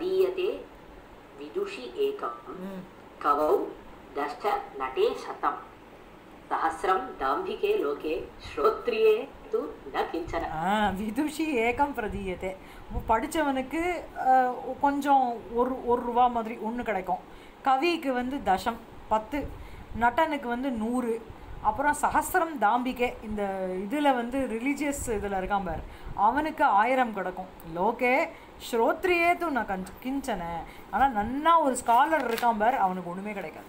प्रदीयते विदुषि एकं ம் कवौ दश्च नटे शतं सहस्रं दाम्भिके लोके श्रोत्रिये तु न किञ्चन ஆ விதுஷி ஏகம் பிரதீயத்தே படித்தவனுக்கு கொஞ்சம் ஒரு ஒரு ரூபா மாதிரி ஒன்று கிடைக்கும் கவிக்கு வந்து தசம் பத்து நட்டனுக்கு வந்து நூறு அப்புறம் சஹஸ்ரம் தாம்பிகே இந்த இதில் வந்து ரிலீஜியஸ் இதில் இருக்கான் பார் அவனுக்கு ஆயிரம் கிடக்கும் லோகே ஸ்ரோத்ரியே தூ நான் கஞ்ச் கிஞ்சன ஆனால் நன்னா ஒரு ஸ்காலர் இருக்கான் பார் அவனுக்கு ஒன்றுமே கிடைக்காது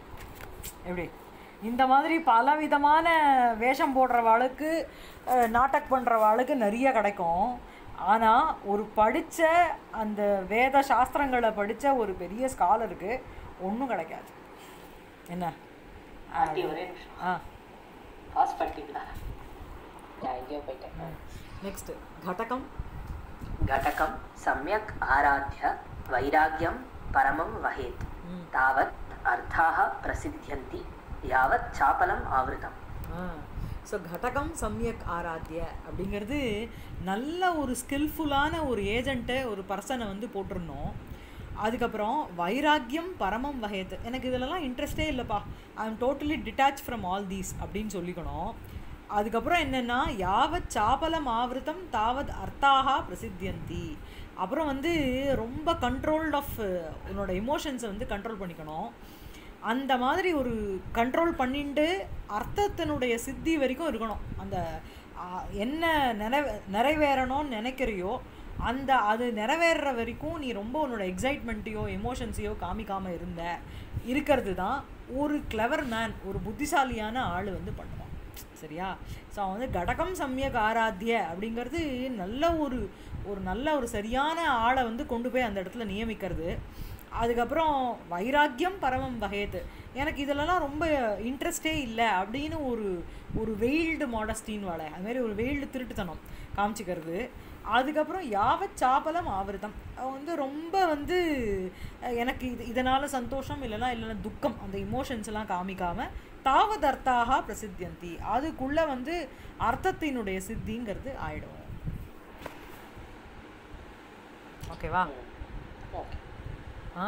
எப்படி இந்த மாதிரி பலவிதமான வேஷம் போடுறவாளுக்கு அஹ், நாட்டக் பண்ணுறவாளுக்கு நிறைய கிடைக்கும் ஆனால் ஒரு படித்த அந்த வேத சாஸ்திரங்களை படித்த ஒரு பெரிய ஸ்காலருக்கு ஒன்றும் கிடைக்காது என்ன ஆண்டி ஒரே நிமிஷம் ஆ பாஸ் பண்ணிட்டீங்களா நான் எங்கேயோ போயிட்டேன் நெக்ஸ்ட்டு घटकं घटकं सम्यक् आराध्य वैराग्यं परमं वहेत् तावत् अर्थाः प्रसिद्ध्यन्ति यावत् चापलम् आवृतम् ஸோ கடகம் சம்யக் ஆராத்திய அப்படிங்கிறது நல்ல ஒரு ஸ்கில்ஃபுல்லான ஒரு ஏஜெண்ட்டை ஒரு பர்சனை வந்து போட்டிருந்தோம் அதுக்கப்புறம் வைராக்கியம் பரமம் வகையத்து எனக்கு இதிலலாம் இன்ட்ரெஸ்டே இல்லைப்பா I am totally detach from all these அப்படின்னு சொல்லிக்கணும் அதுக்கப்புறம் என்னென்னா யாவத் சாபலம் ஆவருத்தம் தாவத் அர்த்தாக பிரசித்தியந்தி அப்புறம் வந்து ரொம்ப கண்ட்ரோல்ட் ஆஃப் உன்னோட எமோஷன்ஸை வந்து கண்ட்ரோல் பண்ணிக்கணும் அந்த மாதிரி ஒரு கண்ட்ரோல் பண்ணிட்டு அர்த்தத்தினுடைய சித்தி வரைக்கும் இருக்கணும் அந்த ஆ, என்ன நிறைவே நிறைவேறணும்னு நினைக்கிறியோ அந்த அது நிறைவேறுற வரைக்கும் நீ ரொம்ப உன்னோட எக்ஸைட்மெண்ட்டையோ எமோஷன்ஸையோ காமிக்காமல் இருந்த இருக்கிறது தான் ஒரு கிளவர் மேன் ஒரு புத்திசாலியான ஆள் வந்து பண்ணுவான் சரியா ஸோ அவன் வந்து கடகம் சமயக் ஆராத்திய அப்படிங்கிறது நல்ல ஒரு ஒரு நல்ல ஒரு சரியான ஆளை வந்து கொண்டு போய் அந்த இடத்துல நியமிக்கிறது அதுக்கப்புறம் வைராக்கியம் பரமம் வகையத்து எனக்கு இதிலலாம் ரொம்ப இன்ட்ரெஸ்டே இல்லை அப்படின்னு ஒரு ஒரு வெயில்டு மாடஸ்டின்னு வாழ அது மாதிரி ஒரு வெயில்டு திருட்டுத்தனம் காமிச்சிக்கிறது அதுக்கப்புறம் யாவத் சாபலம் ஆவருத்தம் அவன் வந்து ரொம்ப வந்து அஹ், எனக்கு இது இதனால் சந்தோஷம் இல்லைன்னா இல்லைன்னா துக்கம் அந்த இமோஷன்ஸ் எல்லாம் காமிக்காம தாவத் அர்த்தாக பிரசித்தியந்தி அதுக்குள்ளே வந்து அர்த்தத்தினுடைய சித்திங்கிறது ஆயிடும் ஓகேவா ஓகே ஆ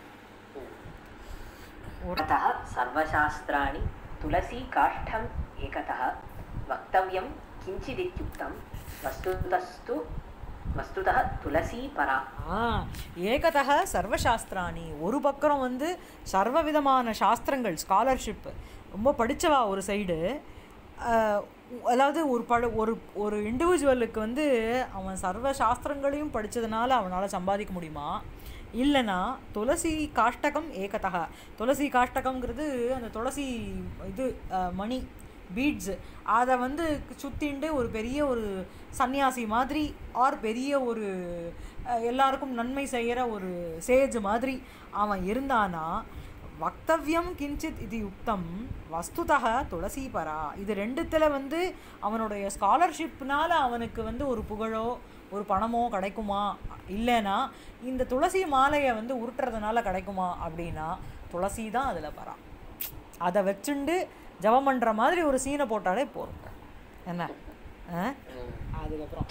अतः सर्वशास्त्राणि तुलसीकाष्ठम् एकतः वक्तव्यं किञ्चिदित्युक्तं वस्तुतस्तु वस्तुतः तुलसी परा ஆ ஏகதக சர்வசாஸ்திராணி ஒரு பக்கம் வந்து சர்வ விதமான சாஸ்திரங்கள் ஸ்காலர்ஷிப் ரொம்ப படித்தவா ஒரு சைடு அதாவது ஒரு பட ஒரு ஒரு இண்டிவிஜுவலுக்கு வந்து அவன் சர்வ சாஸ்திரங்களையும் படித்ததுனால அவனால் சம்பாதிக்க முடியுமா இல்லைனா துளசி காஷ்டகம் ஏகதக துளசி காஷ்டகம்ங்கிறது அந்த துளசி இது அஹ், மணி பீட்ஸு அதை வந்து சுத்திண்டு ஒரு பெரிய ஒரு சன்னியாசி மாதிரி ஆர் பெரிய ஒரு அஹ், எல்லாருக்கும் நன்மை செய்கிற ஒரு சேஜ் மாதிரி அவன் இருந்தானா வக்தவ்யம் கிஞ்சித் இது யுக்தம் வஸ்துதக துளசிபரா இது ரெண்டுத்தில் வந்து அவனுடைய ஸ்காலர்ஷிப்னால அவனுக்கு வந்து ஒரு புகழோ ஒரு பணமோ கிடைக்குமா இல்லைன்னா இந்த துளசி மாலையை வந்து உருட்டுறதுனால கிடைக்குமா அப்படின்னா துளசி தான் அதில் பரா அதை வச்சுண்டு ஜபம் பண்ணுற மாதிரி ஒரு சீனை போட்டாலே போதும் என்ன ஆ? அதுக்கப்புறம்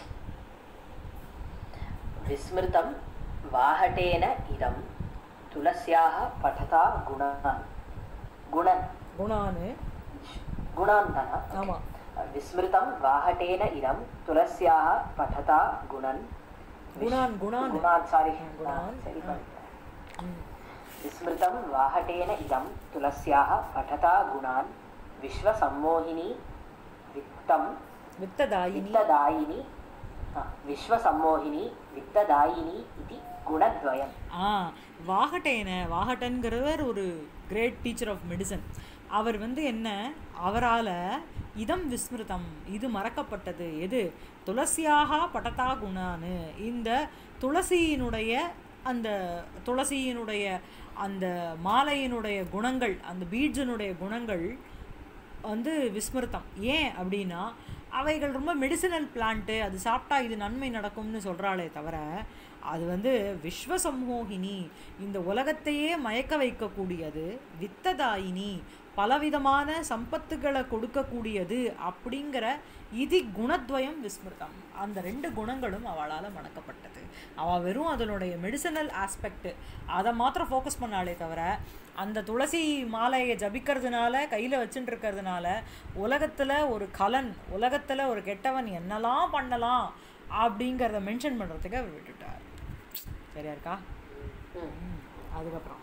विस्मृतं वाहटेन इदं तुलस्याः पठता गुणान् गुणन् குணான்னு गुणान्तः ஆமாம் विस्मृतं वाहटेन इदं तुलस्याः पठता गुणन् குணான் குணான் गुणान् सारि गुणान्, सरि हाँ। ம். विस्मृतं वाहटेन इदं तुलस्याः पठता गुणान् विश्वसम्मोहिनी वित्तं வித்ததாயினி वित्तदायिनी हा, विश्वसम्मोहिनी वित्तदायिनी इति गुणद्वयम् ஆ வாகட்டேன வாகட்டன்கிறவர் ஒரு கிரேட் டீச்சர் ஆஃப் மெடிசன் அவர் வந்து என்ன அவரால் இதம் விஸ்மிருதம் இது மறக்கப்பட்டது எது துளசியாக படதா குணான்னு இந்த துளசியினுடைய அந்த துளசியினுடைய அந்த மாலையினுடைய குணங்கள் அந்த பீட்ஸினுடைய குணங்கள் வந்து விஸ்மிருத்தம் ஏன் அப்படின்னா அவைகள் ரொம்ப மெடிசினல் பிளான்ட்டு அது சாப்பிட்டா இது நன்மை நடக்கும்னு சொல்கிறாளே தவிர அது வந்து விஸ்வசம்மோகினி இந்த உலகத்தையே மயக்க வைக்கக்கூடியது வித்ததாயினி பலவிதமான சம்பத்துகளை கொடுக்கக்கூடியது அப்படிங்கிற இதி குணத்வயம் விஸ்மிருதம் அந்த ரெண்டு குணங்களும் அவளால் மணக்கப்பட்டது அவள் வெறும் அதனுடைய மெடிசனல் ஆஸ்பெக்ட் அதை மாத்திரம் ஃபோக்கஸ் பண்ணாலே தவிர அந்த துளசி மாலையை ஜபிக்கிறதுனால கையில் வச்சுட்டு இருக்கிறதுனால உலகத்தில் ஒரு கலன் உலகத்தில் ஒரு கெட்டவன் என்னெல்லாம் பண்ணலாம் அப்படிங்கிறத மென்ஷன் பண்ணுறதுக்கு அவர் விட்டுட்டார் சரியா இருக்கா ம். ம், அதுக்கப்புறம்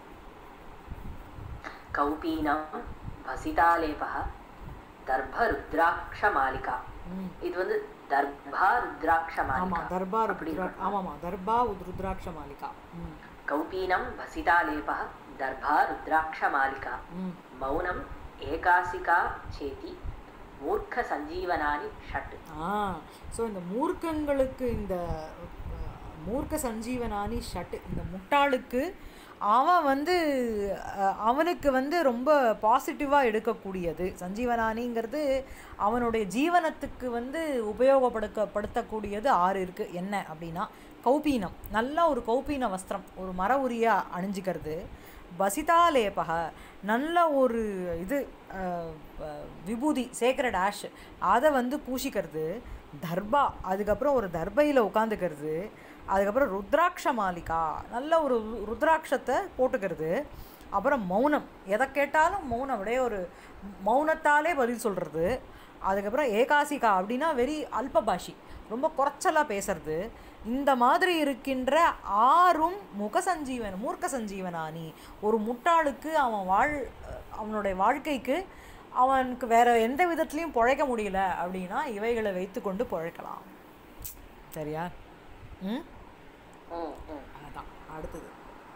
கௌபீனம் வசிதாலேபः தர்பருத்ராட்சமாலிகா ம் இது வந்து தர்பா ருத்ராட்சமாலிகா ஆமாம் தர்பா அப்படி ருத்ரா ஆமாம்மா தர்பா உத் ருத்ராட்ச மாலிகா ம் கௌபீனம் வசிதாலேபः தர்பா ருத்ராட்சமாலிகா ம் மௌனம் ஏகாசிகா சேதி மூர்க்க சஞ்சீவனானி ஷட் ஆ ஸோ இந்த மூர்க்கங்களுக்கு இந்த அஹ், மூர்க்க சஞ்சீவனானி ஷட் இந்த முட்டாளுக்கு அவன் வந்து அஹ், அவனுக்கு வந்து ரொம்ப பாசிட்டிவாக எடுக்கக்கூடியது சஞ்சீவனானிங்கிறது அவனுடைய ஜீவனத்துக்கு வந்து உபயோகப்படுத்த படுத்தக்கூடியது ஆறு இருக்குது என்ன அப்படின்னா கௌபீனம் நல்ல ஒரு கௌபீன வஸ்திரம் ஒரு மர உரியா அணிஞ்சிக்கிறது பசிதாலேபக நல்ல ஒரு இது அஹ், அஹ், விபூதி சேக்ரட் ஆஷ் அதை வந்து பூசிக்கிறது தர்பா அதுக்கப்புறம் ஒரு தர்பையில் உட்காந்துக்கிறது அதுக்கப்புறம் ருத்ராட்ச மாலிகா நல்ல ஒரு ரு- ருத்ராட்சத்தை போட்டுக்கிறது அப்புறம் மௌனம் எதை கேட்டாலும் மௌனம் அப்படியே ஒரு மௌனத்தாலே பதில் சொல்கிறது அதுக்கப்புறம் ஏகாசிகா அப்படின்னா வெரி அல்பபாஷி ரொம்ப குறைச்சலாக பேசுறது இந்த மாதிரி இருக்கின்ற ஆறும் முக சஞ்சீவன் மூர்க்க சஞ்சீவனானி ஒரு முட்டாளுக்கு அவன் வாழ் அவனுடைய வாழ்க்கைக்கு அவனுக்கு வேற எந்த விதத்துலையும் பிழைக்க முடியல அப்படின்னா இவைகளை வைத்துக்கொண்டு பிழைக்கலாம் சரியா ம் அதான் அடுத்தது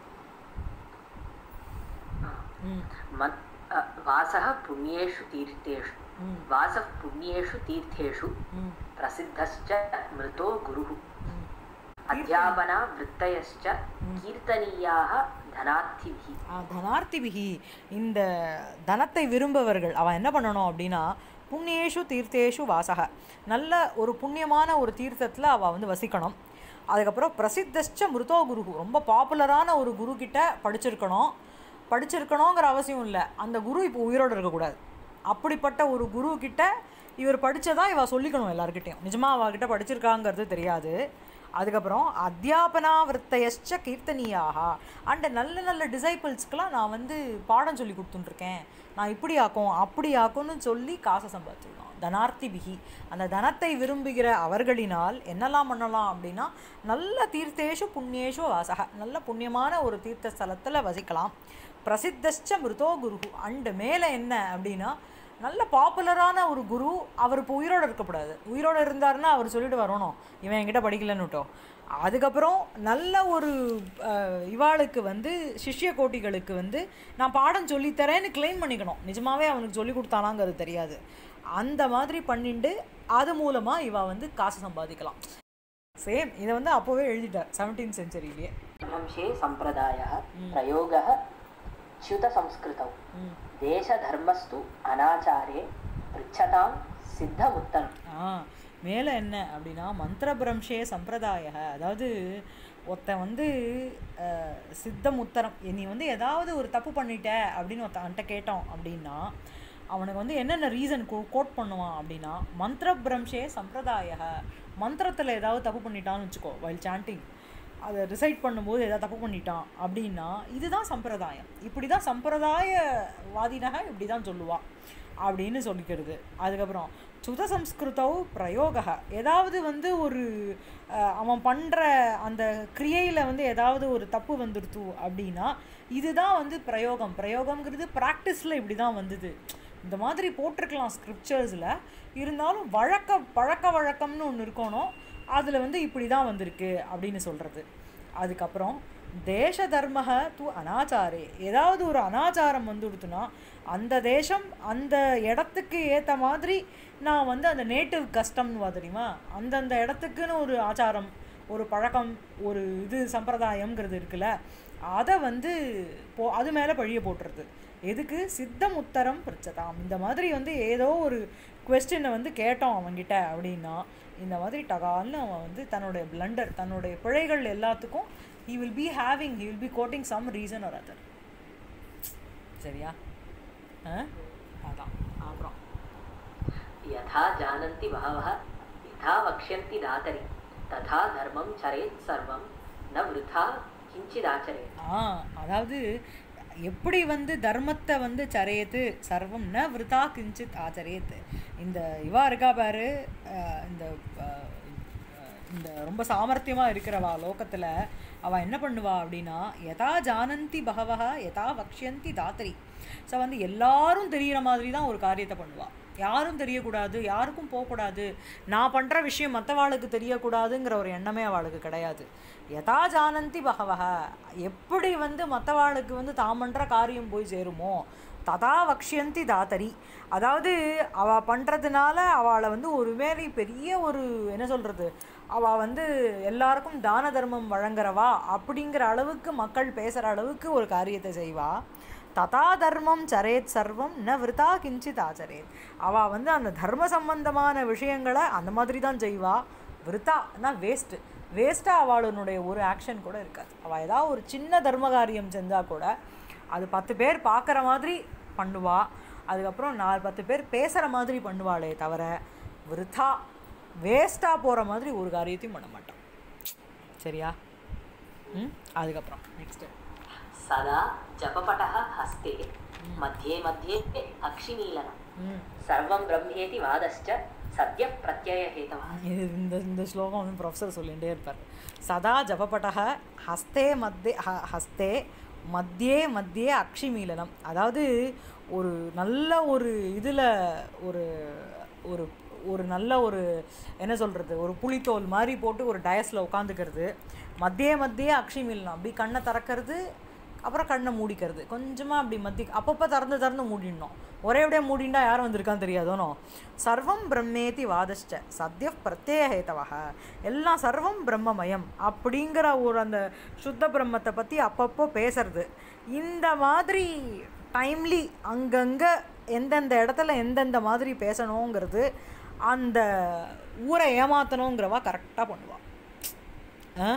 ம் மத் அ, வாசः புண்ணியேஷு தீர்த்தேஷு ம் வாசः புண்ணியேஷு தீர்த்தேஷு ம் प्रसिद्धश्च मृतो गुरुः ம் अध्यापना वृत्तयश्च कीर्तनीयाः धनार्थिभिः ஆ, தனார்த்திபிகி இந்த தனத்தை விரும்பவர்கள் அவன் என்ன பண்ணணும் அப்படின்னா புண்ணியேஷு தீர்த்தேஷு வாசக நல்ல ஒரு புண்ணியமான ஒரு தீர்த்தத்தில் அவள் வந்து வசிக்கணும் அதுக்கப்புறம் பிரசித்தஸ்ச மிருதோ குரு ரொம்ப பாப்புலரான ஒரு குரு கிட்ட படிச்சிருக்கணும் படிச்சிருக்கணுங்கிற அவசியம் இல்லை அந்த குரு இப்போ உயிரோடு இருக்கக்கூடாது அப்படிப்பட்ட ஒரு குரு கிட்ட இவர் படித்ததா இவ சொல்லிக்கணும் எல்லாருக்கிட்டையும் நிஜமாக அவகிட்ட படிச்சிருக்காங்கிறது தெரியாது அதுக்கப்புறம் அத்தியாபனாவிருத்தையச்ச கீர்த்தனியாக அண்ட் நல்ல நல்ல டிசைபிள்ஸ்க்கெலாம் நான் வந்து பாடம் சொல்லி கொடுத்துட்டுருக்கேன் நான் இப்படி ஆக்கும் அப்படி ஆக்கும்னு சொல்லி காசை சம்பாதிச்சிருக்கோம் தனார்த்தி பிகி அந்த தனத்தை விரும்புகிற அவர்களினால் என்னெல்லாம் பண்ணலாம் அப்படின்னா நல்ல தீர்த்தேஷு புண்ணியேஷு வாசக நல்ல புண்ணியமான ஒரு தீர்த்த ஸ்தலத்தில் வசிக்கலாம் பிரசித்தஸ்ச மிருதோ குரு அண்டு மேலே என்ன அப்படின்னா நல்ல பாப்புலரான ஒரு குரு அவர் இப்போ உயிரோடு இருக்கக்கூடாது உயிரோடு இருந்தாருன்னா அவர் சொல்லிட்டு வரணும் இவன் என்கிட்ட படிக்கலன்னுட்டோம் அதுக்கப்புறம் நல்ல ஒரு அஹ், இவாளுக்கு வந்து சிஷ்ய கோட்டிகளுக்கு வந்து நான் பாடம் சொல்லித்தரேன்னு க்ளைம் பண்ணிக்கணும் நிஜமாவே அவனுக்கு சொல்லி கொடுத்தானாங்கிறது தெரியாது அந்த மாதிரி பண்ணிட்டு அது மூலமாக இவ வந்து காசு சம்பாதிக்கலாம் சேம் இதை வந்து அப்போவே எழுதிட்டார் செவன்டீன் செஞ்சுரியிலேயே वंशे सम्प्रदायः प्रयोगः च्युतसंस्कृतौ ம் देशधर्मस्तु अनाचारे पृच्छतां सिद्धमुत्तरम् ஆ மேலே என்ன அப்படின்னா மந்திரபிரம்சே சம்பிரதாய அதாவது ஒருத்தன் வந்து அஹ், சித்தம் உத்தரம் நீ வந்து ஏதாவது ஒரு தப்பு பண்ணிட்ட அப்படின்னு ஒருத்தன்ட்ட கேட்டோம் அப்படின்னா அவனுக்கு வந்து என்னென்ன ரீசன் கோட் பண்ணுவான் அப்படின்னா மந்திரபிரம்சே சம்பிரதாய மந்திரத்தில் ஏதாவது தப்பு பண்ணிட்டான்னு வச்சுக்கோ வைல் சாண்டிங் அதை ரிசைட் பண்ணும்போது ஏதாவது தப்பு பண்ணிட்டான் அப்படின்னா இதுதான் சம்பிரதாயம் இப்படி தான் சம்பிரதாயவாதினக இப்படி தான் சொல்லுவா அப்படின்னு சொல்லிக்கிறது அதுக்கப்புறம் சுத சம்ஸ்கிருதௌ பிரயோக ஏதாவது வந்து ஒரு அஹ், அவன் பண்ணுற அந்த கிரியையில் வந்து ஏதாவது ஒரு தப்பு வந்துடுத்து அப்படின்னா இதுதான் வந்து பிரயோகம் பிரயோகம்ங்கிறது ப்ராக்டிஸில் இப்படி தான் வந்தது இந்த மாதிரி போட்டிருக்கலாம் ஸ்கிரிப்சர்ஸில் இருந்தாலும் வழக்க பழக்க வழக்கம்னு ஒன்று இருக்கணும் அதில் வந்து இப்படி தான் வந்திருக்கு அப்படின்னு சொல்கிறது அதுக்கப்புறம் தேச தர்மக து அனாச்சாரே ஏதாவது ஒரு அனாச்சாரம் வந்து கொடுத்துனா அந்த தேசம் அந்த இடத்துக்கு ஏற்ற மாதிரி நான் வந்து அந்த நேட்டிவ் கஸ்டம்னு தெரியுமா அந்தந்த இடத்துக்குன்னு ஒரு ஆச்சாரம் ஒரு பழக்கம் ஒரு இது சம்பிரதாயம்ங்கிறது இருக்குல்ல அதை வந்து போ அது மேலே பழிய போட்டுறது எதுக்கு சித்தம் உத்தரம் பிரிச்சதாம் இந்த மாதிரி வந்து ஏதோ ஒரு கொஸ்டினை வந்து கேட்டோம் அவன்கிட்ட அப்படின்னா இந்த மாதிரி டகால்னு அவன் வந்து தன்னுடைய பிளண்டர் தன்னுடைய பிழைகள் எல்லாத்துக்கும் he will be having he will be quoting some reason or other சரியா ஆ அதான் அப்புறம் यथा जानन्ति बहवः यथा वक्ष्यन्ति दातरि तथा धर्मं चरेत् सर्वं न वृथा किञ्चिदाचरेत् ஆ அதாவது எப்படி வந்து தர்மத்தை வந்து சரையத்து சர்வம் ந விருதா கிஞ்சித் ஆச்சரியத்து இந்த இவா இருக்கா பாரு அஹ், இந்த அஹ், அஹ், இந்த ரொம்ப சாமர்த்தியமாக இருக்கிறவா லோகத்தில் அவள் என்ன பண்ணுவா அப்படின்னா யதா ஜானந்தி பகவஹ யதா வக்ஷயந்தி தாத்திரி ஸோ வந்து எல்லாரும் தெரிகிற மாதிரி தான் ஒரு காரியத்தை பண்ணுவாள் யாரும் தெரியக்கூடாது யாருக்கும் போகக்கூடாது நான் பண்ணுற விஷயம் மற்றவாளுக்கு தெரியக்கூடாதுங்கிற ஒரு எண்ணமே அவளுக்கு கிடையாது யதா ஜானந்தி பகவஹ எப்படி வந்து மற்றவாளுக்கு வந்து தான் பண்ணுற காரியம் போய் சேருமோ ததா வக்ஷயந்தி தாத்தரி அதாவது அவள் பண்ணுறதுனால அவளை வந்து ஒரு மாரி பெரிய ஒரு என்ன சொல்கிறது அவள் வந்து எல்லாருக்கும் தான தர்மம் வழங்குறவா அப்படிங்கிற அளவுக்கு மக்கள் பேசுகிற அளவுக்கு ஒரு காரியத்தை செய்வா ததா தர்மம் சரேத் சர்வம் ந விருதா கிஞ்சித் ஆச்சரேத் அவள் வந்து அந்த தர்ம சம்பந்தமான விஷயங்களை அந்த மாதிரி தான் செய்வா விருத்தானா வேஸ்ட்டு வேஸ்ட்டாக அவளுடைய ஒரு ஆக்ஷன் கூட இருக்காது அவள் ஏதாவது ஒரு சின்ன தர்ம காரியம் செஞ்சால் கூட அது பத்து பேர் பார்க்குற மாதிரி பண்ணுவா அதுக்கப்புறம் நாலு பத்து பேர் பேசுகிற மாதிரி பண்ணுவாளே தவிர விருத்தா வேஸ்ட்டாக போகிற மாதிரி ஒரு காரியத்தையும் பண்ண மாட்டான் சரியா ம் அதுக்கப்புறம் நெக்ஸ்ட்டு सदा जपपटः हस्ते मध्ये मध्ये अक्षिमीलनं ம் सर्वं ब्रह्मेति वादश्च सद्यः प्रत्ययहेतवः இது இந்த இந்த ஸ்லோகம் வந்து ப்ரொஃபஸர் சொல்லிகிட்டே இருப்பார் சதா ஜபபட்டக ஹஸ்தே மத்தியே ஹ ஹஸ்தே மத்தியே மத்தியே அக்ஷிமீலனம் அதாவது ஒரு நல்ல ஒரு இதில் ஒரு ஒரு ஒரு நல்ல ஒரு என்ன சொல்கிறது ஒரு புளித்தோல் மாதிரி போட்டு ஒரு டயஸில் உட்காந்துக்கிறது மத்தியே மத்தியே அக்ஷிமீலனம் அப்படி கண்ணை திறக்கிறது அப்புறம் கண்ணை மூடிக்கிறது கொஞ்சமாக அப்படி மத்தி அப்பப்போ திறந்து திறந்து மூடிடணும் ஒரே அப்படியே மூடிண்டா யார் வந்திருக்கான்னு தெரியாதோனோ சர்வம் பிரம்மேதி வாதஷ்ட சத்ய பிரத்யேகேதவக எல்லாம் சர்வம் பிரம்மமயம் அப்படிங்கிற ஒரு அந்த சுத்த பிரம்மத்தை பற்றி அப்பப்போ பேசுறது இந்த மாதிரி டைம்லி அங்கங்கே எந்தெந்த இடத்துல எந்தெந்த மாதிரி பேசணுங்கிறது அந்த ஊரை ஏமாற்றணுங்கிறவா கரெக்டாக பண்ணுவாள் ஆ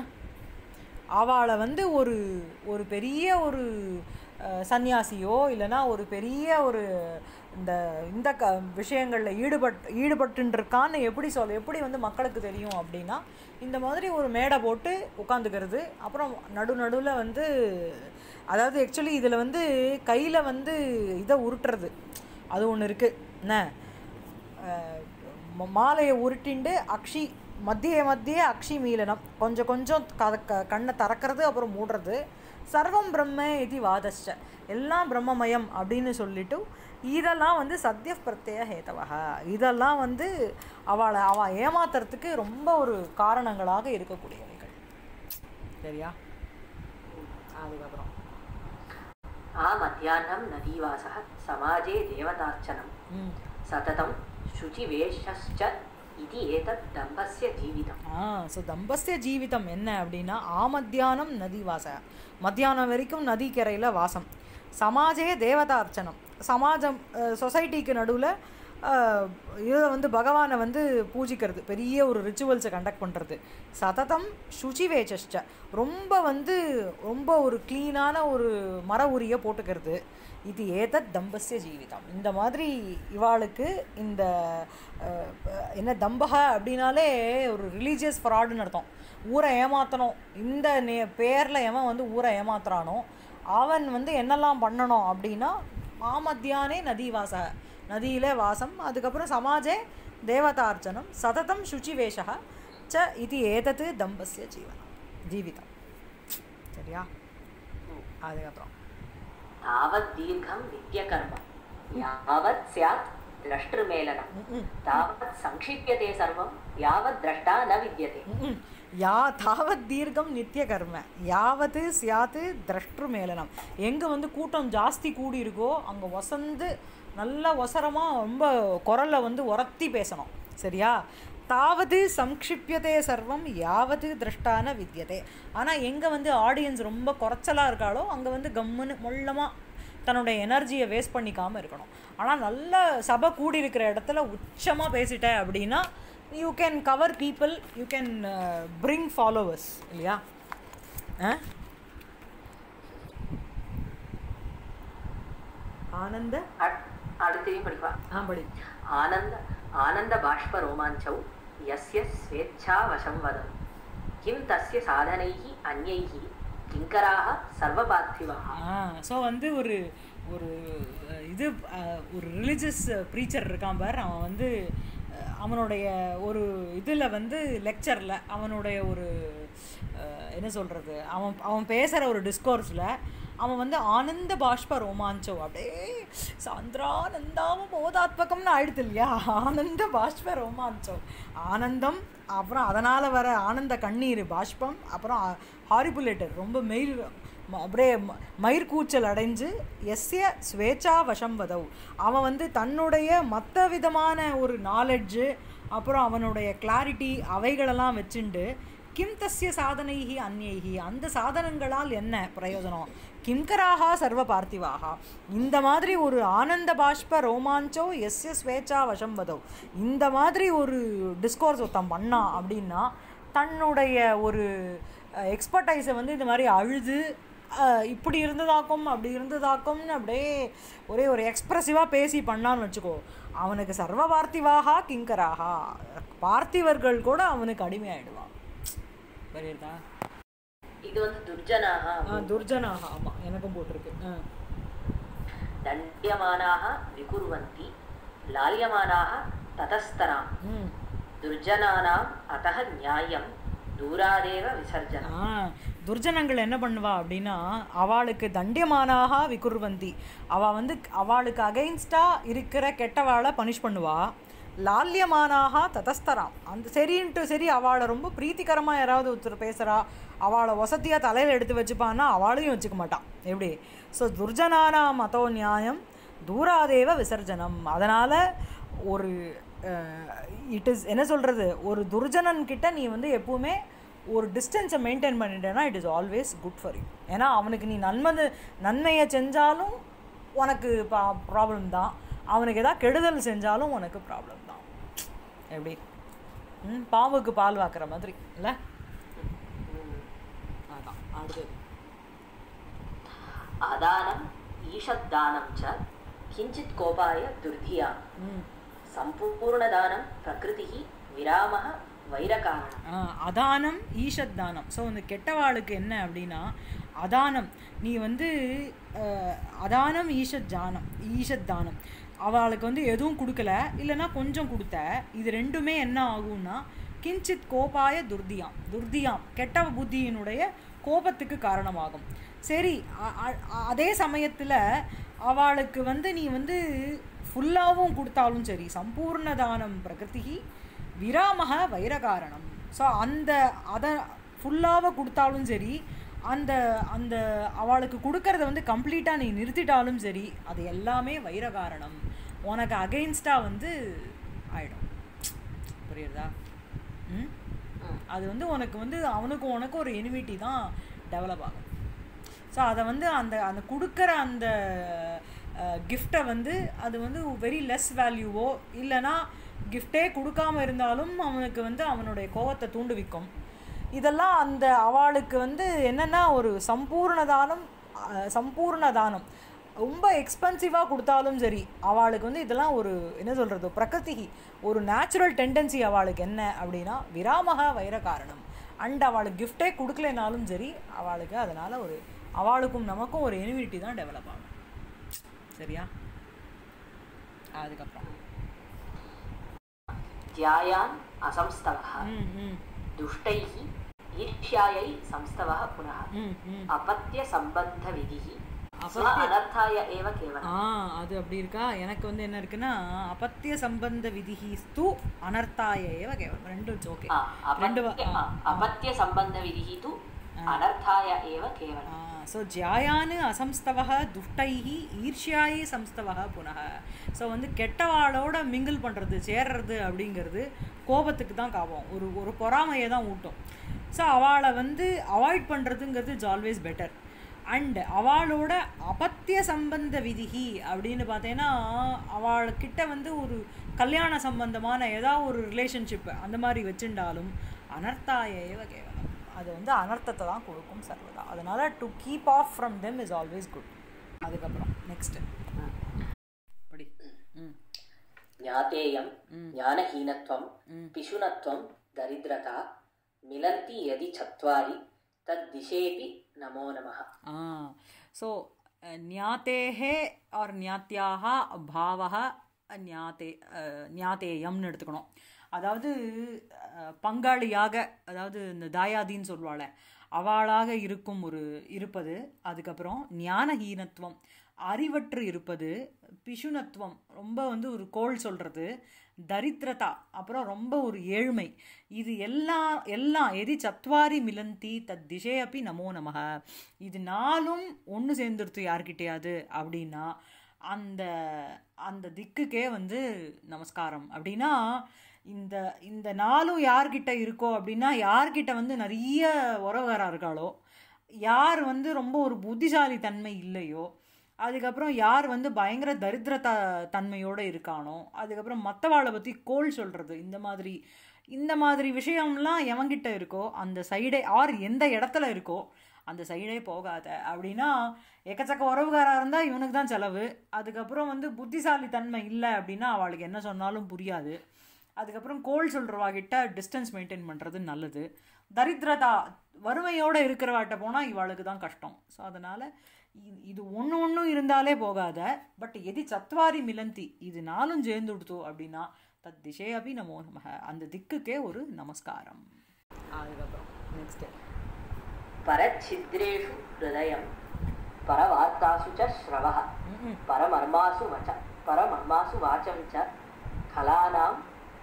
அவளை வந்து ஒரு ஒரு பெரிய ஒரு அஹ், சந்நியாசியோ இல்லைன்னா ஒரு பெரிய ஒரு இந்த இந்த க விஷயங்களில் ஈடுபட் ஈடுபட்டுருக்கான்னு எப்படி சொல் எப்படி வந்து மக்களுக்கு தெரியும் அப்படின்னா இந்த மாதிரி ஒரு மேடை போட்டு உட்காந்துக்கிறது அப்புறம் நடு நடுவில் வந்து அதாவது ஆக்சுவலி இதில் வந்து கையில் வந்து இதை உருட்டுறது அது ஒன்று இருக்குது என்ன அஹ் ம- மாலையை உருட்டிண்டு அக்ஷி மத்திய மத்திய அக்ஷி மீலனம் கொஞ்சம் கொஞ்சம் க க- கண்ணை திறக்கிறது அப்புறம் மூடுறது சர்வம் பிரம்ம இது வாதஷ்ட எல்லாம் பிரம்மமயம் அப்படின்னு சொல்லிட்டு இதெல்லாம் வந்து சத்ய பிரத்யய ஹேதவக இதெல்லாம் வந்து அவளை அவள் ஏமாத்துறதுக்கு ரொம்ப ஒரு காரணங்களாக இருக்கக்கூடியவைகள் சரியா அதுக்கப்புறம் आ मध्याह्नं नदीवासः समाजे देवतार्चनं ம் सततं शुचिवेशश्च इति एतत् दम्भस्य जीवितम् ஆ ஸோ தம்பஸ்ய ஜீவிதம் என்ன அப்படின்னா ஆமத்தியானம் நதி வாச மத்தியானம் வரைக்கும் நதிக்கரையில் வாசம் சமாஜே தேவதா அர்ச்சனம் சமாஜம் சொசைட்டிக்கு நடுவில் இதை வந்து பகவானை வந்து பூஜிக்கிறது பெரிய ஒரு ரிச்சுவல்ஸை கண்டக்ட் பண்ணுறது சததம் சுச்சிவேச்ச ரொம்ப வந்து ரொம்ப ஒரு க்ளீனான ஒரு மர உரிய போட்டுக்கிறது இது ஏதத் தம்பஸ்ய ஜீவிதம் இந்த மாதிரி இவாளுக்கு இந்த அஹ், என்ன தம்பக அப்படின்னாலே ஒரு ரிலீஜியஸ் ஃப்ராடுன்னு அர்த்தம் ஊரை ஏமாற்றணும் இந்த நே பேரில் எவன் வந்து ஊரை ஏமாத்துறானோ அவன் வந்து என்னெல்லாம் பண்ணணும் அப்படின்னா மாமத்தியானே நதி வாச நதியிலே வாசம் அதுக்கப்புறம் சமாஜே தேவதார்ச்சனம் சததம் சுச்சிவேஷா ச இது ஏதத்து தம்பஸ்ய ஜீவனம் ஜீவிதம் சரியா அதுக்கப்புறம் तावत् दीर्घं नित्यकर्म यावत् स्यात् द्रष्टृमेलनं ம்ம். तावत् संक्षिप्यते सर्वं यावत् द्रष्टा न विद्यते ம்ம். யா தாவத் தீர்க்கம் நித்திய கர்ம யாவது சியாத்து திரஷ்டு மேலனம் எங்கே வந்து கூட்டம் ஜாஸ்தி கூடி இருக்கோ அங்கே வசந்து நல்ல ஒசரமாக ரொம்ப குரலை வந்து உரத்தி பேசணும் சரியா தாவது சம்க்ஷிப்பியதே சர்வம் யாவது திரஷ்டான வித்தியதே ஆனால் எங்கே வந்து ஆடியன்ஸ் ரொம்ப குறைச்சலாக இருக்காளோ அங்கே வந்து கம்முன்னு மொள்ளமாக தன்னுடைய எனர்ஜியை வேஸ்ட் பண்ணிக்காமல் இருக்கணும் ஆனால் நல்ல சபை கூடி இருக்கிற இடத்துல உச்சமாக பேசிட்ட அப்படின்னா you can cover people you can bring followers இல்லையா ஆ ஆனந்த अ- அடுத்தையும் படிப்பா ஆ படி आनन्द आनन्दबाष्परोमाञ्चौ यस्य स्वेच्छावशं वदन् किं तस्य साधनैः अन्यैः किङ्कराः सर्वपार्थिवाः ஸோ வந்து ஒரு ஒரு அஹ், இது அஹ், ஒரு ரிலிஜியஸ் ப்ரீச்சர் இருக்கான் பார் அவன் வந்து அஹ், அவனுடைய ஒரு இதில் வந்து லெக்சரில் அவனுடைய ஒரு அஹ், என்ன சொல்கிறது அவன் அவன் பேசுகிற ஒரு டிஸ்கோர்ஸில் அவன் வந்து ஆனந்த பாஷ்ப ரோமாஞ்சோ அப்படியே சாந்திரானந்தாவும் போதாத்மகம்னு ஆயிடுது இல்லையா ஆனந்த பாஷ்ப ரோமாஞ்சோ ஆனந்தம் அப்புறம் அதனால் வர ஆனந்த கண்ணீர் பாஷ்பம் அப்புறம் ஹாரிபுலேட்டர் ரொம்ப மெயில் ம- அப்படியே ம- மயிர்கூச்சல் அடைஞ்சு எஸ்ய ஸ்வேச்சா வசம் வதவ் அவன் வந்து தன்னுடைய மற்ற விதமான ஒரு நாலெட்ஜு அப்புறம் அவனுடைய கிளாரிட்டி அவைகளெல்லாம் வச்சுண்டு கிம் தஸ்ய சாதனைகி அந்நைகி அந்த சாதனங்களால் என்ன பிரயோஜனம் கிம்கராக சர்வ பார்த்திவாக இந்த மாதிரி ஒரு ஆனந்த பாஷ்ப ரோமாஞ்சோ எஸ்ய ஸ்வேச்சா வசம் வதவ் இந்த மாதிரி ஒரு டிஸ்கோர்ஸ் ஒருத்தன் பண்ணான் அப்படின்னா தன்னுடைய ஒரு எக்ஸ்பர்டைஸை வந்து இந்த மாதிரி அழுது அஹ், இப்படி இருந்ததாக்கும் அப்படி இருந்ததாக்கும்னு அப்படியே ஒரே ஒரு எக்ஸ்ப்ரெசிவாக பேசி பண்ணான்னு வச்சுக்கோ அவனுக்கு சர்வ பார்த்திவாகா கிங்கராகா பார்த்திவர்கள் கூட அவனுக்கு அடிமையாயிடுவான் புரியுதா இது வந்து துர்ஜனாக ஆ துர்ஜனாக ஆமாம் எனக்கும் போட்டிருக்கு ஆ दण्ड्यमानाः विकुर्वन्ति लाल्यमानाः ततस्तरां ம் दुर्जनानाम् अतः न्यायं दूरादेव विसर्जनम् ஆ துர்ஜனங்கள் என்ன பண்ணுவா அப்படின்னா அவளுக்கு தண்டியமானாக விகுர்வந்தி அவள் வந்து அவளுக்கு அகைன்ஸ்டாக இருக்கிற கெட்டவாளை பனிஷ் பண்ணுவா லால்யமானாக ததஸ்தராம் அந்த சரின்ட்டு சரி அவளை ரொம்ப பிரீத்திகரமாக யாராவது ஒருத்தர் பேசுகிறா அவளை வசதியாக தலையில் எடுத்து வச்சுப்பான்னா அவளையும் வச்சுக்க மாட்டான் எப்படி ஸோ துர்ஜனானா மதோ நியாயம் தூராதேவ விசர்ஜனம் அதனால் ஒரு இட் இஸ் என்ன சொல்கிறது ஒரு துர்ஜனன் கிட்ட நீ வந்து எப்பவுமே ஒரு டிஸ்டன்ஸை மெயின்டைன் பண்ணிட்டேன்னா it is always good for you ஏன்னா அவனுக்கு நீ நன்மது நன்மையை செஞ்சாலும் உனக்கு ப்ராப்ளம் தான் அவனுக்கு எதாவது கெடுதல் செஞ்சாலும் உனக்கு ப்ராப்ளம் தான் எப்படி ம் பாம்புக்கு பால் வாக்குற மாதிரி இல்லை அதான் அடுத்தது अदानम् ईषद्दानं च किञ्चित् कोपाय दुर्धिया ம் सम्पूर्णदानं प्रकृतिः विरामः वैरकारणम् ஆ, அதானம் ஈஷத் தானம் ஸோ இந்த கெட்டவாளுக்கு என்ன அப்படின்னா அதானம் நீ வந்து அஹ், அதானம் ஈஷத் தானம் ஈஷத் தானம் அவளுக்கு வந்து எதுவும் கொடுக்கல இல்லைன்னா கொஞ்சம் கொடுத்த இது ரெண்டுமே என்ன ஆகும்னா கிஞ்சித் கோபாய துர்தியாம் துர்தியாம் கெட்ட புத்தியினுடைய கோபத்துக்கு காரணமாகும் சரி அ- அ- அதே சமயத்தில் அவளுக்கு வந்து நீ வந்து ஃபுல்லாகவும் கொடுத்தாலும் சரி சம்பூர்ண தானம் பிரகிருதி விராமக வைரகாரணம் ஸோ அந்த அதை ஃபுல்லாக கொடுத்தாலும் சரி அந்த அந்த அவளுக்கு கொடுக்கறத வந்து கம்ப்ளீட்டாக நீ நிறுத்திட்டாலும் சரி அது எல்லாமே வைரகாரணம் உனக்கு அகெயின்ஸ்டாக வந்து ஆயிடும் புரியுறதா ம் அது வந்து உனக்கு வந்து அவனுக்கும் உனக்கும் ஒரு எனிமிட்டி தான் டெவலப் ஆகும் ஸோ அதை வந்து அந்த அந்த கொடுக்குற அந்த கிஃப்டை வந்து அது வந்து வெரி லெஸ் வேல்யூவோ இல்லைன்னா கிஃப்டே கொடுக்காம இருந்தாலும் அவனுக்கு வந்து அவனுடைய கோவத்தை தூண்டுவிக்கும் இதெல்லாம் அந்த அவளுக்கு வந்து என்னென்னா ஒரு சம்பூர்ண தானம் அஹ், சம்பூர்ண தானம் ரொம்ப எக்ஸ்பென்சிவாக கொடுத்தாலும் சரி அவளுக்கு வந்து இதெல்லாம் ஒரு என்ன சொல்கிறது பிரகிருதி ஒரு நேச்சுரல் டெண்டன்சி அவளுக்கு என்ன அப்படின்னா விராமக வைர காரணம் அண்ட் அவளுக்கு கிஃப்டே கொடுக்கலைனாலும் சரி அவளுக்கு அதனால் ஒரு அவளுக்கும் நமக்கும் ஒரு எனிமிட்டி தான் டெவலப் ஆகும் சரியா அதுக்கப்புறம் ध्यायान् असंस्तवः ம் ம் दुष्टैः ईर्ष्यायै संस्तवः पुनः ம் ம் अपत्यसम्बन्धविधिः स्व अपत्य- अनर्थाय एव केवलम् ஆ அது அப்படி இருக்கா எனக்கு வந்து என்ன இருக்குன்னா அபத்திய சம்பந்த விதிஹி ஸ்து அனர்த்தாய ஏவ கேவலம் ரெண்டும் ஓகே आ, ரெண்டு अपत्य आ, अपत्यसम्बन्धविधिः तु अनर्थाय एव केवलम् ஸோ ஜாயானு அசம்ஸ்தவக துஷ்டைஹி ஈர்ஷ்யாயி சம்ஸ்தவக புனக ஸோ வந்து கெட்டவாளோட மிங்கிள் பண்ணுறது சேர்றது அப்படிங்கிறது கோபத்துக்கு தான் காப்போம் ஒரு ஒரு பொறாமையை தான் ஊட்டும் ஸோ அவளை வந்து அவாய்ட் பண்ணுறதுங்கிறது இட்ஸ் ஆல்வேஸ் பெட்டர் அண்ட் அவளோட அபத்திய சம்பந்த விதிகி அப்படின்னு பார்த்தீங்கன்னா அவள்கிட்ட வந்து ஒரு கல்யாண சம்பந்தமான ஏதாவது ஒரு ரிலேஷன்ஷிப் அந்த மாதிரி வச்சுட்டாலும் அனர்த்தாய ஏவ கேவலம் அது வந்து அனர்த்தத்தை தான் கொடுக்கும் சர்வதா அதனால to keep off from them is always good அதுக்கப்புறம் நெக்ஸ்ட் படி ज्ञातेयं ज्ञानहीनत्वं पिशुनत्वं दरिद्रता मिलन्ति यदि चत्वारि तद्दिशेऽपि नमो नमः ஆ ஸோ ஞாத்தேः ஆர் ஞாத்தியாக பாவக ஞாத்தே அஹ், ஞாத்தேயம்னு எடுத்துக்கணும் அதாவது அஹ், பங்காளியாக அதாவது இந்த தாயாதின்னு சொல்லுவாளே அவளாக இருக்கும் ஒரு இருப்பது அதுக்கப்புறம் ஞானஹீனத்துவம் அறிவற்று இருப்பது பிஷுனத்துவம் ரொம்ப வந்து ஒரு கோள் சொல்கிறது தரித்திரதா அப்புறம் ரொம்ப ஒரு ஏழ்மை இது எல்லாம் எல்லாம் எதி சத்வாரி மிலந்தி தத் திசை அப்பி நமோ நமக இது நாளும் ஒன்று சேர்ந்துருத்து யார்கிட்டயாவது அப்படின்னா அந்த அந்த திக்குக்கே வந்து நமஸ்காரம் அப்படின்னா இந்த இந்த நாளும் யார்கிட்ட இருக்கோ அப்படின்னா யார்கிட்ட வந்து நிறைய உறவுகாரா இருக்காளோ யார் வந்து ரொம்ப ஒரு புத்திசாலி தன்மை இல்லையோ அதுக்கப்புறம் யார் வந்து பயங்கர தரித்திர த தன்மையோடு இருக்கானோ அதுக்கப்புறம் மற்றவாளை பற்றி கோல் சொல்கிறது இந்த மாதிரி இந்த மாதிரி விஷயம்லாம் எவங்கிட்ட இருக்கோ அந்த சைடே ஆர் எந்த இடத்துல இருக்கோ அந்த சைடே போகாத அப்படின்னா எக்கச்சக்க உறவுகாராக இருந்தால் இவனுக்கு தான் செலவு அதுக்கப்புறம் வந்து புத்திசாலி தன்மை இல்லை அப்படின்னா அவளுக்கு என்ன சொன்னாலும் புரியாது அதுக்கப்புறம் கோல் சொல்கிறவா கிட்ட டிஸ்டன்ஸ் மெயின்டைன் பண்ணுறது நல்லது தரித்திரதா வறுமையோடு இருக்கிறவாட்ட போனால் இவாளுக்கு தான் கஷ்டம் ஸோ அதனால் இது ஒன்று ஒன்றும் இருந்தாலே போகாத பட் எதி சத்வாரி மிலந்தி இது நாளும் சேர்ந்து விடுத்தோ அப்படின்னா தத் திசை அபி நமோ நமக அந்த திக்குக்கே ஒரு நமஸ்காரம் அதுக்கப்புறம் நெக்ஸ்ட்டு परच्छिद्रेषु हृदयं परवार्तासु च श्रवः परमर्मासु वच परमर्मासु वाचं च कलानाम्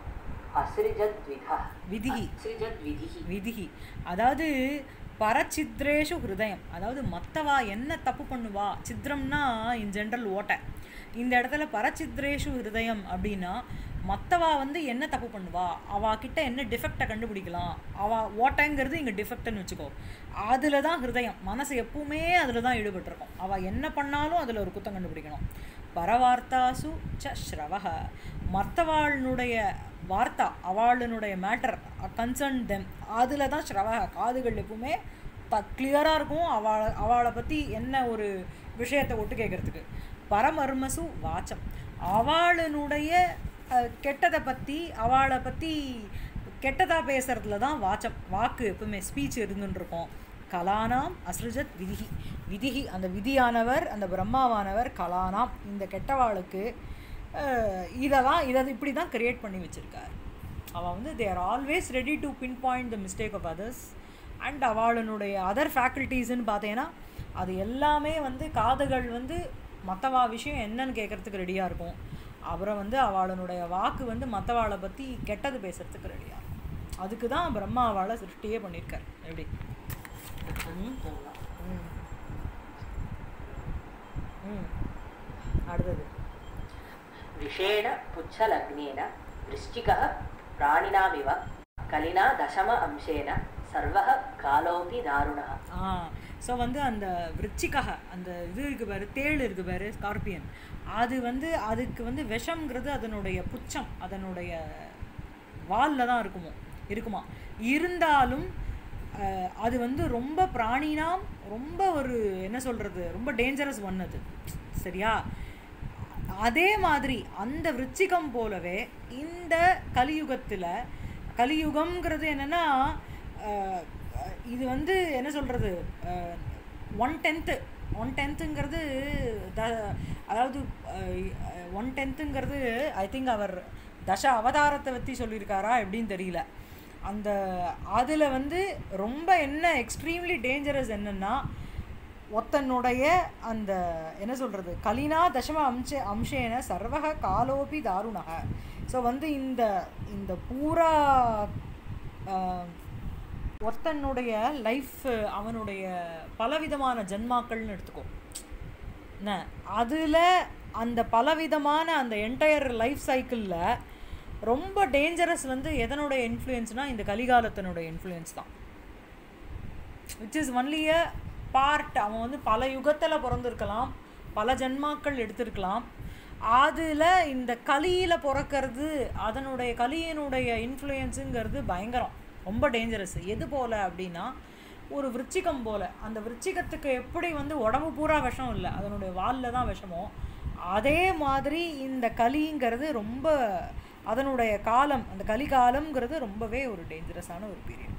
असृजद्विधः விதிஹி असृजद्विधिः விதிஹி அதாவது பரச்சித்ரேஷு ஹிருதயம் அதாவது மற்றவா என்ன தப்பு பண்ணுவா சித்திரம்னா இன் ஜென்ரல் ஓட்டை இந்த இடத்துல பரச்சித்ரேஷு ஹிருதயம் அப்படின்னா மற்றவா வந்து என்ன தப்பு பண்ணுவா அவா கிட்ட என்ன டிஃபெக்டை கண்டுபிடிக்கலாம் அவ ஓட்டைங்கிறது இங்கே டிஃபெக்ட்னு வச்சுக்கோ அதில் தான் ஹிருதயம் மனசு எப்பவுமே அதில் தான் ஈடுபட்டிருக்கும் அவள் என்ன பண்ணாலும் அதில் ஒரு குத்தம் கண்டுபிடிக்கணும் பரவார்த்தாசு ச ஸ்ரவக மற்றவாளுடைய வார்த்தா அவளுடைய மேட்டர் கன்சர்ன் தெம் அதில் தான் ஸ்ரவக காதுகள் எப்பவுமே த கிளியராக இருக்கும் அவளை அவளை பற்றி என்ன ஒரு விஷயத்தை ஒட்டு கேட்குறதுக்கு பரமர்மசு வாச்சம் அவளுடைய அஹ், கெட்டதை பற்றி அவளை பற்றி கெட்டதாக பேசுறதுல தான் வாச்சம் வாக்கு எப்பவுமே ஸ்பீச் இருந்துன்னு இருக்கும் கலானாம் அஸ்ருஜத் விதிஹி விதிஹி அந்த விதியானவர் அந்த பிரம்மாவானவர் கலானாம் இந்த கெட்டவாளுக்கு அஹ், இதெல்லாம் இதை இப்படி தான் கிரியேட் பண்ணி வச்சுருக்கார் அவள் வந்து they are always ready to pinpoint the mistake of others and அவளுடைய அதர் ஃபேக்கல்ட்டிஸ்ன்னு பார்த்தீங்கன்னா அது எல்லாமே வந்து காதுகள் வந்து மற்றவா விஷயம் என்னன்னு கேட்குறதுக்கு ரெடியாக இருக்கும் அப்புறம் வந்து அவளுடைய வாக்கு வந்து மற்றவாளை பற்றி கெட்டது பேசுறதுக்கு ரெடியாக இருக்கும் அதுக்கு தான் பிரம்மா அவளை சிருஷ்டியே பண்ணியிருக்கார் எப்படி ம் ம் ம் அடுத்தது विषेण पुच्छलग्नेन वृश्चिकः प्राणिनामिव कलिना दशम अंशेन सर्वः कालोऽपि दारुणः ஆ ஸோ வந்து அந்த விருச்சிகக அந்த இது இருக்கு பாரு தேள் இருக்கு பாரு ஸ்கார்பியன் அது வந்து அதுக்கு வந்து விஷம்ங்கிறது அதனுடைய புச்சம் அதனுடைய வாலில் தான் இருக்குமோ இருக்குமா இருந்தாலும் அஹ், அது வந்து ரொம்ப பிராணினாம் ரொம்ப ஒரு என்ன சொல்கிறது ரொம்ப டேஞ்சரஸ் ஒன் அது சரியா அதே மாதிரி அந்த விருச்சிகம் போலவே இந்த கலியுகத்தில் கலியுகம்ங்கிறது என்னென்னா இது வந்து என்ன சொல்கிறது ஒன் டென்த்து ஒன் டென்த்துங்கிறது த அதாவது ஒன் டென்த்துங்கிறது ஐ திங்க் அவர் தச அவதாரத்தை பற்றி சொல்லியிருக்காரா எப்படின்னு தெரியல அந்த அதில் வந்து ரொம்ப என்ன எக்ஸ்ட்ரீம்லி டேஞ்சரஸ் என்னென்னா ஒத்தனுடைய அந்த என்ன சொல்கிறது கலினா தசம அம்ச அம்சேன சர்வக காலோபி தாருணக ஸோ வந்து இந்த இந்த பூரா ஆஹ், ஒருத்தனுடைய லைஃப் அவனுடைய பலவிதமான ஜென்மாக்கள்னு எடுத்துக்கோ என்ன அதில் அந்த பலவிதமான அந்த என்டையர் லைஃப் சைக்கிளில் ரொம்ப டேஞ்சரஸ் வந்து எதனுடைய இன்ஃப்ளூயன்ஸ்னால் இந்த கலிகாலத்தினுடைய இன்ஃப்ளூயன்ஸ் தான் which is only a part அவன் வந்து பல யுகத்தில் பிறந்திருக்கலாம் பல ஜென்மாக்கள் எடுத்திருக்கலாம் அதில் இந்த கலியில் பிறக்கிறது அதனுடைய கலியினுடைய இன்ஃப்ளூயன்ஸுங்கிறது பயங்கரம் ரொம்ப டேஞ்சரஸ் எது போல் அப்படின்னா ஒரு விருச்சிகம் போல் அந்த விருச்சிகத்துக்கு எப்படி வந்து உடம்பு பூரா விஷம் இல்லை அதனுடைய வாலில் தான் விஷமோ அதே மாதிரி இந்த கலிங்கிறது ரொம்ப அதனுடைய காலம் அந்த கலிகாலம்ங்கிறது ரொம்பவே ஒரு டேஞ்சரஸான ஒரு பீரியட்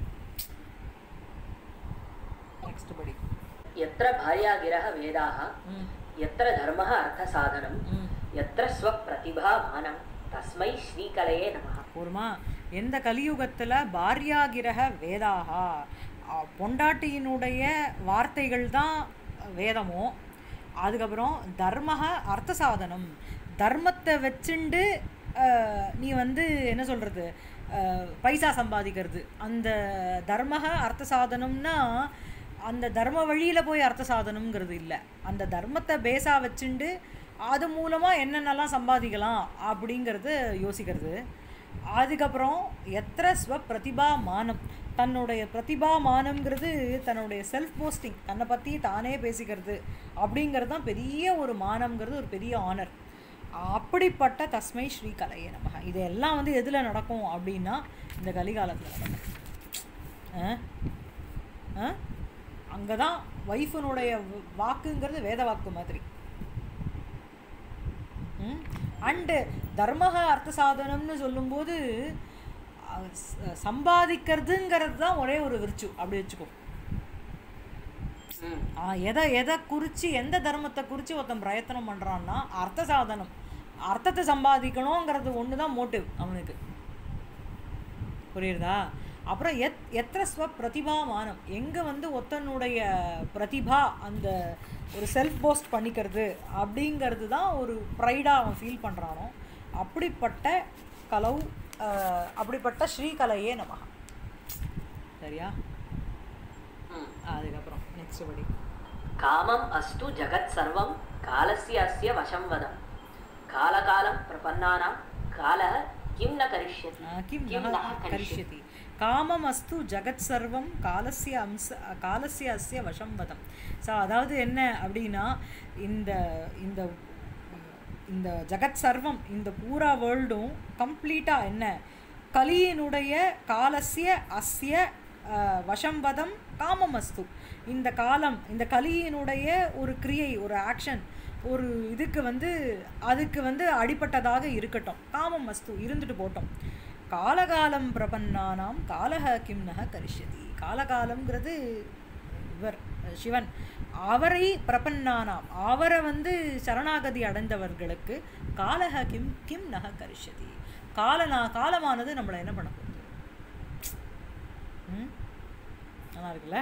நெக்ஸ்ட் படி यत्र भार्यागिरः वेदाः ம் यत्र धर्मः अर्थसाधनं ம் यत्र स्वप्रतिभामानं तस्मै श्रीकलये नमः போருமா எந்த கலியுகத்தில் பாரியாகிரக வேதாகா அ, பொண்டாட்டியினுடைய வார்த்தைகள் தான் வேதமோ அதுக்கப்புறம் தர்மக அர்த்த சாதனம் தர்மத்தை வச்சுண்டு அஹ், நீ வந்து என்ன சொல்கிறது பைசா சம்பாதிக்கிறது அந்த தர்மக அர்த்த சாதனம்னா அந்த தர்ம வழியில் போய் அர்த்த சாதனம்ங்கிறது இல்லை அந்த தர்மத்தை பேஸாக வச்சுண்டு அது மூலமாக என்னென்னலாம் சம்பாதிக்கலாம் அப்படிங்கிறது யோசிக்கிறது அதுக்கப்புறம் எத்திர ஸ்வ பிரதிபா மானம் தன்னுடைய பிரதிபா மானம்ங்கிறது தன்னுடைய செல்ஃப் போஸ்டிங் தன்னை பற்றி தானே பேசிக்கிறது அப்படிங்கிறது தான் பெரிய ஒரு மானம்ங்கிறது ஒரு பெரிய ஆனர் அப்படிப்பட்ட தஸ்மை ஸ்ரீ கலையே நமக இதெல்லாம் வந்து எதில் நடக்கும் அப்படின்னா இந்த கலிகாலத்தில் நடக்கும் ஆ ஆ அங்கே தான் ஒய்ஃபனுடைய வாக்குங்கிறது வேத வாக்கு மாதிரி அண்டு தர்மக அர்த்த சாதனம்னு சொல்லும்போது அஹ், ச- சம்பாதிக்கிறதுங்கிறது தான் ஒரே ஒரு விர்ச்சு அப்படி வச்சுக்கோ ம் ஆ, எதை எதை குறித்து எந்த தர்மத்தை குறித்து ஒருத்தன் பிரயத்தனம் பண்ணுறான்னா அர்த்த சாதனம் அர்த்தத்தை சம்பாதிக்கணுங்கிறது ஒன்று தான் மோட்டிவ் அவனுக்கு புரியுறதா அப்புறம் எத் எத்திர ஸ்வ பிரதிபாமானம் எங்கே வந்து ஒருத்தனுடைய பிரதிபா அந்த ஒரு செல்ஃப் போஸ்ட் பண்ணிக்கிறது அப்படிங்கிறது தான் ஒரு ப்ரைடாக அவன் ஃபீல் பண்ணுறானோ அப்படிப்பட்ட கலவு அஹ், அப்படிப்பட்ட ஸ்ரீகலையே நமகா சரியா ம் அதுக்கப்புறம் நெக்ஸ்ட் படி कामम् अस्तु जगत् सर्वं कालस्य अस्य वशं वद कालकालं प्रपन्नानां कालः किं न करिष्यति आ, किं किं न न करिष्यति காமமஸ்து ஜகத் சர்வம் காலஸ்ய அம்ச காலஸ்ய அஸ்ய வசம் வதம் ஸோ அதாவது என்ன அப்படின்னா இந்த இந்த இந்த ஜகத் சர்வம் இந்த பூரா வேர்ல்டும் கம்ப்ளீட்டாக என்ன கலியினுடைய காலஸ்ய அஸ்ய அஹ், வசம்பதம் காமமஸ்து இந்த காலம் இந்த கலியினுடைய ஒரு கிரியை ஒரு ஆக்ஷன் ஒரு இதுக்கு வந்து அதுக்கு வந்து அடிப்பட்டதாக இருக்கட்டும் காமம் மஸ்து இருந்துட்டு போட்டோம் காலகாலம் பிரபன்னானாம் காலக கிம்னக கரிஷ்யதி காலகாலம்ங்கிறது இவர் சிவன் அவரை பிரபன்னானாம் அவரை வந்து சரணாகதி அடைந்தவர்களுக்கு காலக கிம் கிம் நக கரிஷ்யதி காலனா காலமானது நம்மளை என்ன பண்ண போகுது ம் நல்லா இருக்குல்ல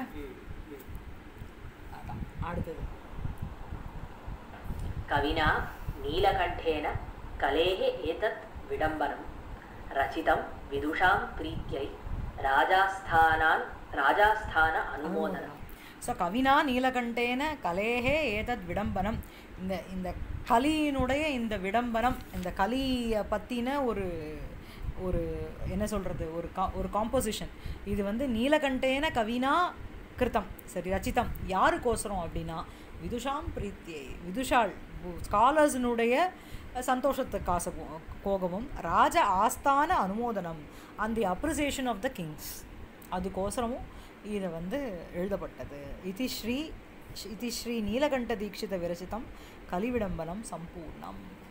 அதான் அடுத்தது कविना नीलकण्ठेन कलेः एतत् विडम्बनं रचितं विदुषां प्रीत्यै राजास्थानान् राजास्थान अनुमोदनम् ஸோ கவினா நீலகண்டேன கலேஹே ஏதத் விடம்பனம் இந்த இந்த கலியினுடைய இந்த விடம்பனம் இந்த கலியை பற்றின ஒரு ஒரு என்ன சொல்கிறது ஒரு கா ஒரு காம்போசிஷன் இது வந்து நீலகண்டேன கவினா கிருத்தம் சரி ரச்சிதம் யாருக்கோசரம் அப்படின்னா விதுஷாம் பிரீத்தியை விதுஷால் ஸ்காலர்ஸினுடைய சந்தோஷத்துக்காச கோகவும் ராஜ ஆஸ்தான அனுமோதனம் and the appreciation of the kings அதுக்கோசரமும் இதை வந்து எழுதப்பட்டது இது ஸ்ரீ இது ஸ்ரீ நீலகண்ட தீட்சித விரச்சிதம் கலிவிடம்பனம் சம்பூர்ணம்